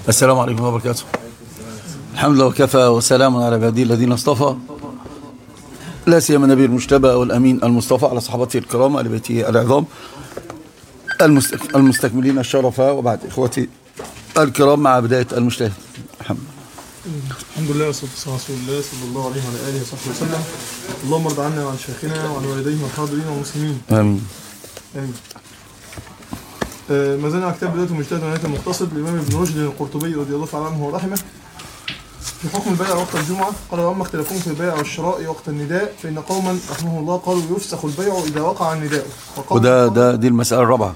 السلام عليكم ورحمة الله وبركاته الحمد لله وكفى وسلام على عباده الذين اصطفى لا سيما النبي المجتبى والأمين المصطفى على صحابته الكرام على بيته العظام المستك- المستكملين الشرفة وبعد إخوتي الكرام مع بداية المجتهد الحمد لله. الحمد لله والصلاة والسلام على رسول الله صلى الله عليه وعلى آله وصحبه وسلم اللهم ارض عنا وعن شيخنا وعن والديه والحاضرين والمسلمين آمين آمين آه، ما زلنا على كتاب بداية المجتهد ونهاية المقتصد للإمام ابن رشد القرطبي رضي الله تعالى عنه ورحمه في حكم البيع وقت الجمعة قال وأما اختلافهم في البيع والشراء وقت النداء فإن قوما رحمه الله قالوا يفسخ البيع إذا وقع النداء وقوم وده ده دي المسألة الرابعة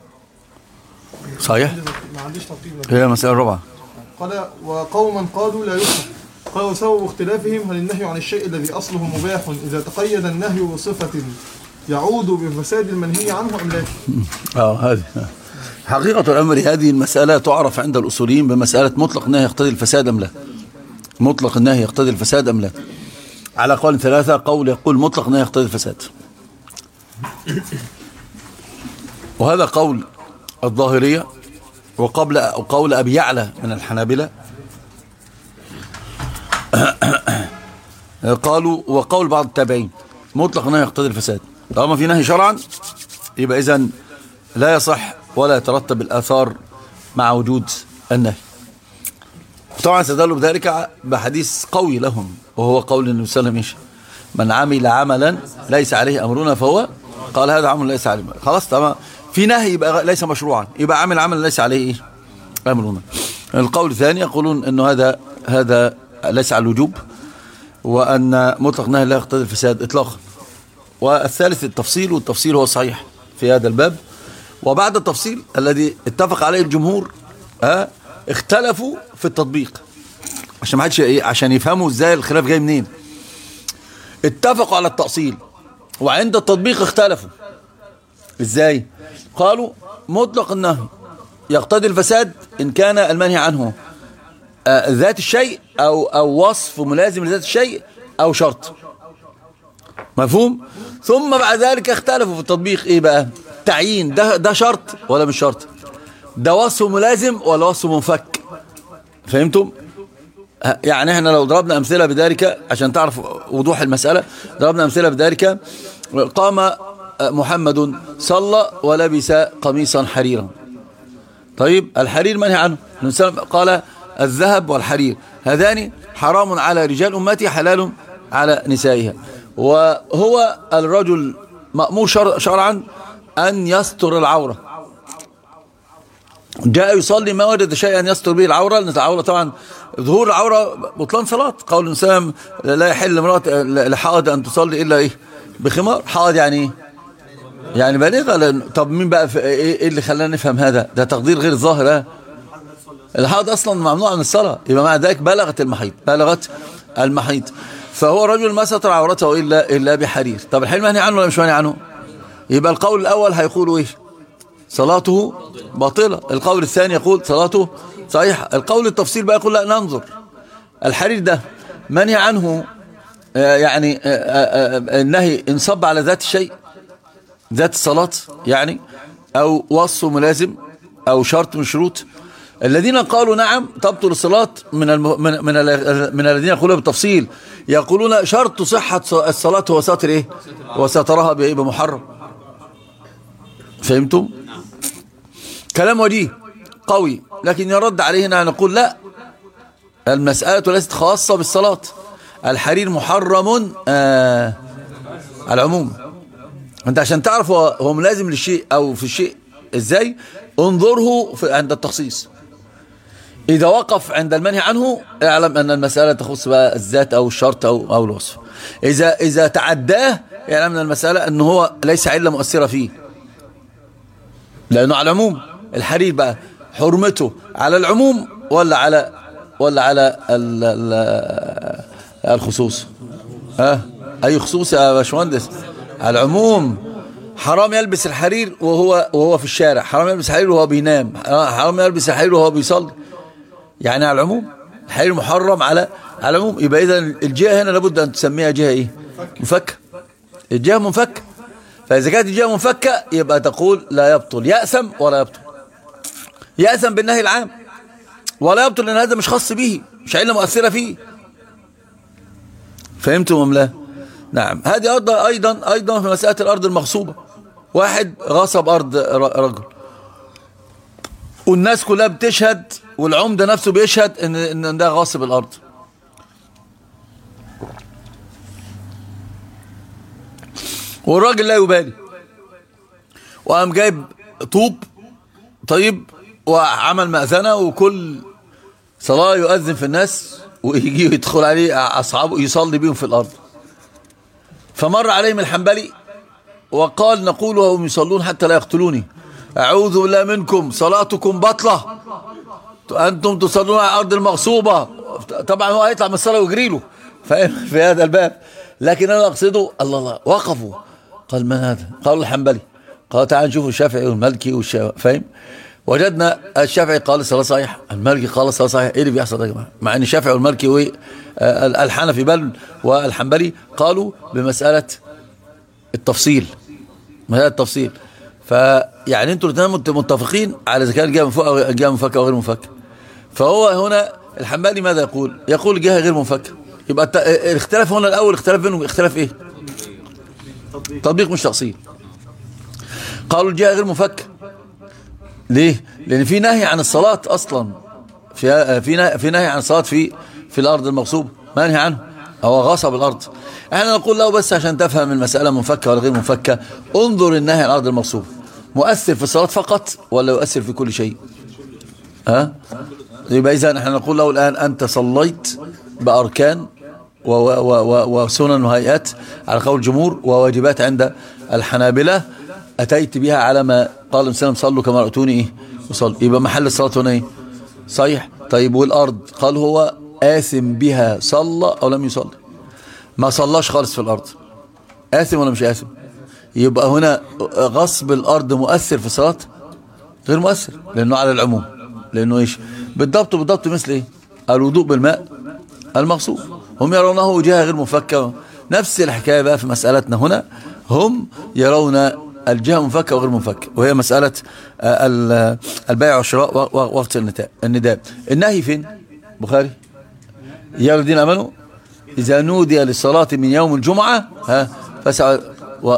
صحيح ما عنديش ترتيب هي المسألة الرابعة قال وقوما قالوا لا يفسخ قال وسبب اختلافهم هل النهي عن الشيء الذي أصله مباح إذا تقيد النهي بصفة يعود بفساد المنهي عنه أم لا؟ اه هذه حقيقة الأمر هذه المسألة تعرف عند الأصوليين بمسألة مطلق النهي يقتضي الفساد أم لا مطلق النهي يقتضي الفساد أم لا على قول ثلاثة قول يقول مطلق النهي يقتضي الفساد وهذا قول الظاهرية وقبل وقول أبي يعلى من الحنابلة قالوا وقول بعض التابعين مطلق النهي يقتضي الفساد طالما في نهي شرعا يبقى إذا لا يصح ولا يترتب الآثار مع وجود النهي طبعا استدلوا بذلك بحديث قوي لهم وهو قول النبي صلى الله عليه وسلم من عمل عملا ليس عليه أمرنا فهو قال هذا عمل ليس عليه أمرنا. خلاص تمام في نهي يبقى ليس مشروعا يبقى عمل عمل ليس عليه إيه؟ أمرنا القول الثاني يقولون أنه هذا هذا ليس على الوجوب وأن مطلق نهي لا يقتضي الفساد إطلاقا والثالث التفصيل والتفصيل هو صحيح في هذا الباب وبعد التفصيل الذي اتفق عليه الجمهور ها اختلفوا في التطبيق عشان ما حدش ايه عشان يفهموا ازاي الخلاف جاي منين اتفقوا على التأصيل وعند التطبيق اختلفوا ازاي قالوا مطلق النهي يقتضي الفساد ان كان المنهي عنه آه، ذات الشيء او او وصف ملازم لذات الشيء او شرط مفهوم ثم بعد ذلك اختلفوا في التطبيق ايه بقى تعيين ده ده شرط ولا مش شرط ده وصف ملازم ولا وصف منفك فهمتم ه- يعني احنا لو ضربنا امثله بذلك عشان تعرف وضوح المساله ضربنا امثله بذلك قام محمد صلى ولبس قميصا حريرا طيب الحرير منهي عنه النبي صلى الله عليه وسلم قال الذهب والحرير هذان حرام على رجال أمتي حلال على نسائها وهو الرجل مأمور شر- شرعا أن يستر العورة جاء يصلي ما وجد شيئا يستر به العورة لأن العورة طبعا ظهور العورة بطلان صلاة قول الإنسان لا يحل امرأة لحائض أن تصلي إلا إيه بخمار حائض يعني إيه يعني بالغة لأن طب مين بقى في ايه إيه اللي خلانا نفهم هذا ده تقدير غير ظاهر ها الحائض اصلا ممنوع من الصلاة يبقى مع ذلك بلغت المحيط بلغت المحيط فهو رجل ما ستر عورته الا الا بحرير طب الحلم منهي عنه ولا مش منهي عنه يبقى القول الاول هيقولوا ايه صلاته باطلة القول الثاني يقول صلاته صحيحة القول التفصيل بقى يقول لا ننظر الحرير ده منهي عنه آه، يعني آه، آه، آه، النهي انصب على ذات الشيء ذات الصلاة يعني أو وصف ملازم أو شرط من شروط الذين قالوا نعم تبطل الصلاة من الم... من من, ال... من الذين يقولون بالتفصيل يقولون شرط صحة الصلاة هو ساتر إيه وسترها بإيه بمحرم فهمتم كلام وجيه قوي لكن يرد علينا نقول لا المسألة ليست خاصة بالصلاة الحرير محرم آه على العموم انت عشان تعرف هو هو ملازم للشيء او في الشيء ازاي انظره في عند التخصيص اذا وقف عند المنهي عنه اعلم ان المسألة تخص بقى الذات او الشرط او او الوصف اذا اذا تعداه اعلم ان المسألة ان هو ليس علة مؤثرة فيه لانه على العموم الحرير بقى حرمته على العموم ولا على ولا على ال ال الخصوص ها اي خصوص يا باشمهندس على العموم حرام يلبس الحرير وهو وهو في الشارع حرام يلبس الحرير وهو بينام حرام يلبس الحرير وهو بيصلي يعني على العموم الحرير محرم على على العموم يبقى اذا الجهه هنا لابد ان تسميها جهه ايه مفكه الجهه منفكه فاذا كانت الجهه منفكه يبقى تقول لا يبطل يأثم ولا يبطل يأثم بالنهي العام ولا يبطل لأن هذا مش خاص به مش علة مؤثرة فيه فهمتم أم لا نعم هذه أيضا أيضا أيضا في مسألة الأرض المغصوبة واحد غصب أرض ر- رجل والناس كلها بتشهد والعمدة نفسه بيشهد إن إن ده غاصب الأرض والراجل لا يبالي وقام جايب طوب طيب وعمل مأذنة وكل صلاة يؤذن في الناس ويجي يدخل عليه أصحابه يصلي بيهم في الأرض فمر عليهم الحنبلي وقال نقول وهم يصلون حتى لا يقتلوني أعوذ بالله منكم صلاتكم بطلة أنتم تصلون على الأرض المغصوبة طبعا هو هيطلع من الصلاة ويجري له فاهم في هذا الباب لكن أنا أقصده الله الله وقفوا قال من هذا قالوا الحنبلي قال تعال نشوف الشافعي والمالكي والشافعي فاهم وجدنا الشافعي قال الصلاة صحيح المالكي قال الصلاة صحيح ايه اللي بيحصل ده يا جماعه مع ان الشافعي والمالكي والحنفي بل والحنبلي قالوا بمسألة التفصيل مسألة التفصيل فيعني انتوا الاثنين مت- متفقين على اذا كان جهه من فوق او جهه منفكه او غير منفكه فهو هنا الحنبلي ماذا يقول؟ يقول جهه غير منفكه يبقى الت- الاختلاف هنا الاول اختلاف بينهم اختلاف ايه؟ تطبيق مش تأصيل قالوا الجهه غير منفكه ليه؟ لان في نهي عن الصلاه اصلا في في نهي, في نهي عن الصلاه في في الارض المغصوبه منهي عنه هو غصب الارض احنا نقول له بس عشان تفهم المساله منفكه ولا غير منفكه انظر النهي عن الارض المغصوبه مؤثر في الصلاه فقط ولا يؤثر في كل شيء ها يبقى اذا احنا نقول له الان انت صليت باركان و- و- و- وسنن وهيئات على قول الجمهور وواجبات عند الحنابلة أتيت بها على ما قال الإنسان صلوا كما رأتوني إيه وصل يبقى محل الصلاة هنا إيه صحيح طيب والأرض قال هو آثم بها صلى أو لم يصلي ما صلاش خالص في الأرض آثم ولا مش آثم يبقى هنا غصب الأرض مؤثر في الصلاة غير مؤثر لأنه على العموم لأنه إيش بالضبط بالضبط مثل إيه الوضوء بالماء المغصوب هم يرونه جهة غير مفكة نفس الحكاية بقى في مسألتنا هنا هم يرون الجهة منفكة وغير منفكة وهي مسألة آه، ال- البيع والشراء و- و- وقت النتا- النداء النهي فين بخاري يا الذين امنوا اذا نودي للصلاة من يوم الجمعة ها فسعوا و-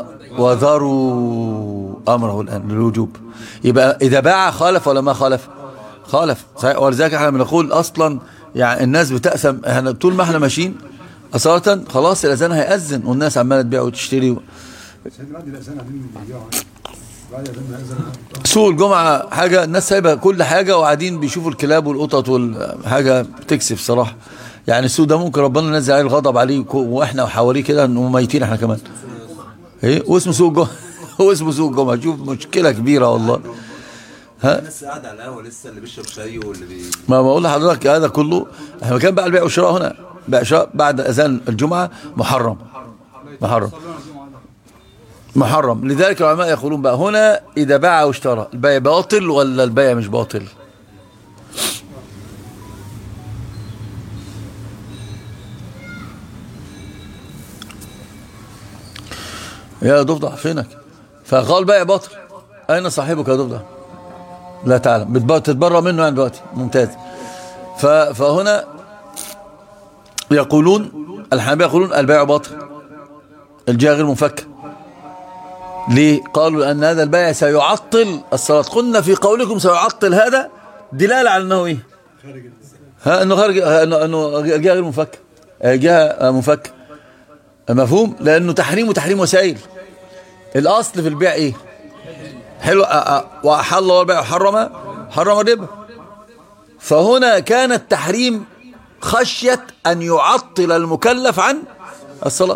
وذروا امره الان للوجوب يبقى اذا باع خالف ولا ما خالف خالف صحيح ولذلك احنا بنقول اصلا يعني الناس بتأثم احنا طول ما احنا ماشيين أصالة خلاص الأذان هيأذن والناس عمالة تبيع وتشتري سيدنا بعد الأذان قاعدين بيبيعوا بعد الأذان ما أذن سوق الجمعة حاجة الناس سايبة كل حاجة وقاعدين بيشوفوا الكلاب والقطط والحاجة بتكسف صراحة يعني السوق ده ممكن ربنا ينزل عليه الغضب عليه وك- واحنا وحواليه كده وميتين احنا كمان ايه واسمه سوق الجمعة هو اسمه سوق الجمعة شوف مشكلة كبيرة والله الناس قاعده على القهوه لسه اللي بيشرب شاي واللي بي... ما بقول لحضرتك هذا كله احنا كان بقى البيع والشراء هنا بيع والشراء بعد اذان الجمعه محرم محرم محرم لذلك العلماء يقولون بقى هنا اذا باع واشترى البيع باطل ولا البيع مش باطل يا ضفدع فينك فقال بيع باطل اين صاحبك يا ضفدع لا تعلم بتب- تتبرى منه يعني دلوقتي ممتاز ف- فهنا يقولون الحنابلة يقولون البيع باطل الجهة غير منفكة ليه قالوا لأن هذا البيع سيعطل الصلاة قلنا في قولكم سيعطل هذا دلالة على أنه إيه ها أنه خارج ها، أنه, أنه الجهة غير منفكة آه، جهة منفكة مفهوم لأنه تحريم وتحريم وسائل الأصل في البيع إيه حلو أ- أ- وأحل الله البيع وحرم حرم الربا فهنا كان التحريم خشية أن يعطل المكلف عن الصلاة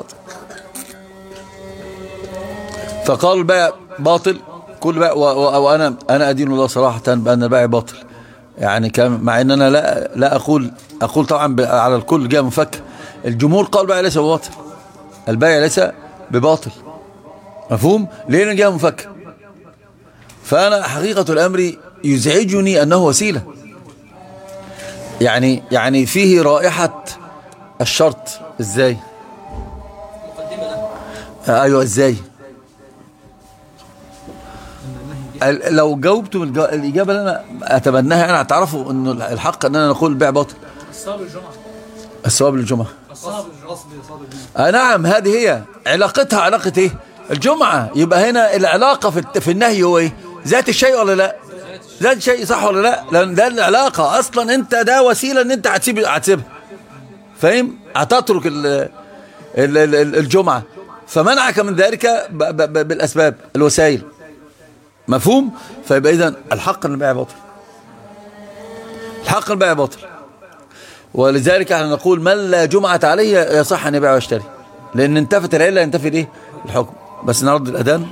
فقالوا البيع باطل كل بيع و- و- وأنا أنا أدين الله صراحة بأن البيع باطل يعني كان مع أن أنا لا لا أقول أقول طبعا ب- على الكل جاء منفك الجمهور قال البيع ليس بباطل البيع ليس بباطل مفهوم؟ ليه جاء منفك فأنا حقيقة الأمر يزعجني أنه وسيلة يعني يعني فيه رائحة الشرط ازاي آه، ايوه ازاي ال- لو جاوبتم الج- الاجابه اللي انا اتمناها انا هتعرفوا انه الحق ان انا نقول البيع باطل الصلاة بالجمعة الثواب للجمعه الصلاة بالغصب صلاة الجمعة آه نعم هذه هي علاقتها علاقة ايه الجمعة يبقى هنا العلاقة في, الت- في النهي هو ايه ذات الشيء ولا لا ذات الشيء صح ولا لا لان ده العلاقة اصلا انت ده وسيلة ان انت هتسيب هتسيبها فاهم هتترك ال ال ال ال- الجمعة فمنعك من ذلك ب ب ب بالاسباب الوسائل مفهوم فيبقى اذا الحق ان البيع باطل الحق البيع باطل ولذلك احنا نقول من لا جمعة عليه يصح أن يبيع ويشتري لأن انتفت العلة ينتفي الايه الحكم بس نرد الأذان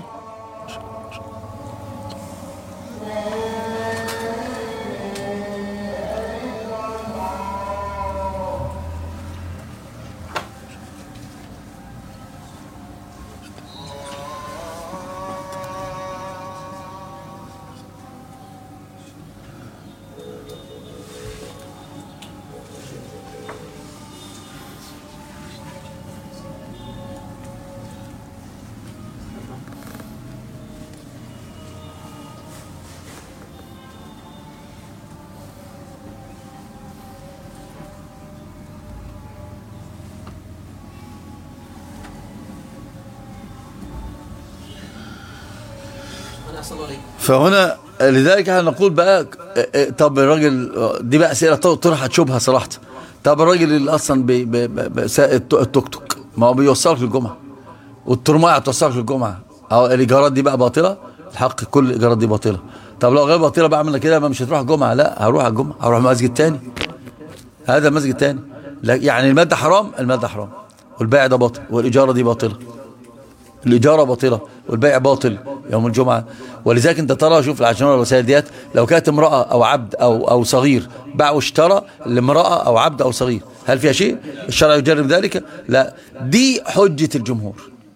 أنا أحسن الله عليك فهنا لذلك احنا نقول بقى اه، اه، طب الراجل اه، دي بقى أسئلة طرحت شبهة صراحة طب الراجل اللي أصلا بي- بي- بي- بي- سائق التو- التوك توك ما هو بيوصلك للجمعة والترماية توصلك للجمعة أو الإيجارات دي بقى باطلة الحق كل الإيجارات دي باطلة طب لو غير باطلة بعمل كده ما مش هتروح الجمعة لا هروح على الجمعة هروح مسجد تاني هذا مسجد تاني لا يعني المادة حرام المادة حرام والبيع ده باطل والإيجارة دي باطلة الإجارة باطلة والبيع باطل يوم الجمعة ولذلك أنت ترى شوف عشان الوسائل ديت لو كانت امرأة أو عبد أو أو صغير باع واشترى لامرأة أو عبد أو صغير هل فيها شيء؟ الشرع يجرب ذلك؟ لا دي حجة الجمهور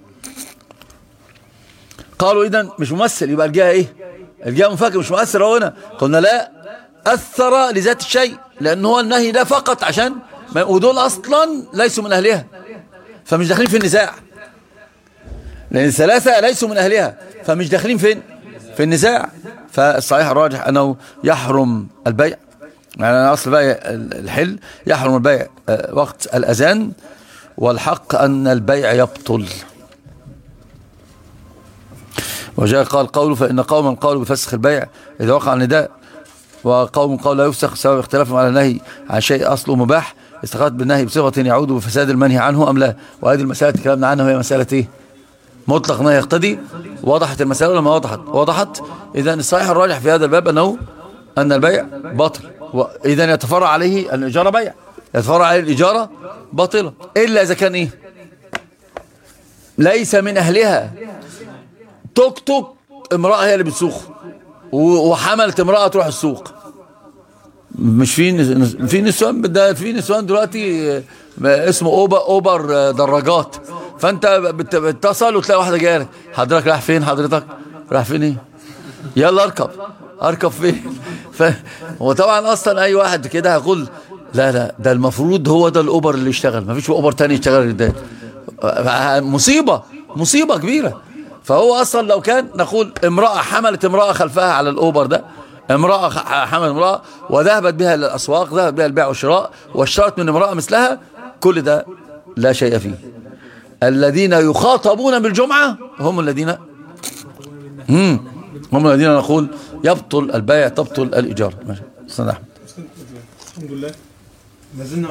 قالوا إذا مش ممثل يبقى الجهة إيه؟ الجهة منفكة مش مؤثر هو هنا قلنا لا أثر لذات الشيء لأن هو النهي ده فقط عشان ما- ودول أصلا ليسوا من أهلها فمش داخلين في النزاع لأن الثلاثة ليسوا من أهلها فمش داخلين فين في النزاع فالصحيح الراجح أنه يحرم البيع يعني أنا أصل بيع الحل يحرم البيع آه، وقت الأذان والحق أن البيع يبطل وجاء قال قوله فإن قوما قالوا بفسخ البيع إذا وقع النداء وقوم قالوا لا يفسخ سبب اختلافهم على النهي عن شيء أصله مباح استقامت بالنهي بصيغة يعود بفساد المنهي عنه أم لا وهذه المسألة تكلمنا عنها وهي مسألة إيه مطلق نهي يقتضي وضحت المسألة ولا ما وضحت وضحت إذا الصحيح الراجح في هذا الباب أنه أن البيع باطل إذا يتفرع عليه الإجارة بيع يتفرع عليه الإجارة باطلة إلا إذا كان إيه ليس من أهلها توك توك امرأة هي اللي بتسوق و- وحملت امرأة تروح السوق مش في نس- في نسوان ده في نسوان دلوقتي آه، اسمه اوبر اوبر آه، دراجات فانت بت- بتتصل وتلاقي واحده جايه لك حضرتك رايح فين حضرتك رايح فين ايه يلا اركب اركب فين ف... وطبعا اصلا اي واحد كده هيقول لا لا ده المفروض هو ده الاوبر اللي يشتغل مفيش اوبر تاني يشتغل غير ده آه، مصيبه مصيبه كبيره فهو اصلا لو كان نقول امراه حملت امراه خلفها على الاوبر ده امرأة خ- حملت امرأة وذهبت بها للأسواق ذهبت بها البيع والشراء واشترت من امرأة مثلها كل ده لا شيء فيه الذين يخاطبون بالجمعة هم الذين مم. هم الذين نقول يبطل البيع تبطل الإيجار ماشي استاذ أحمد الحمد لله ما زلنا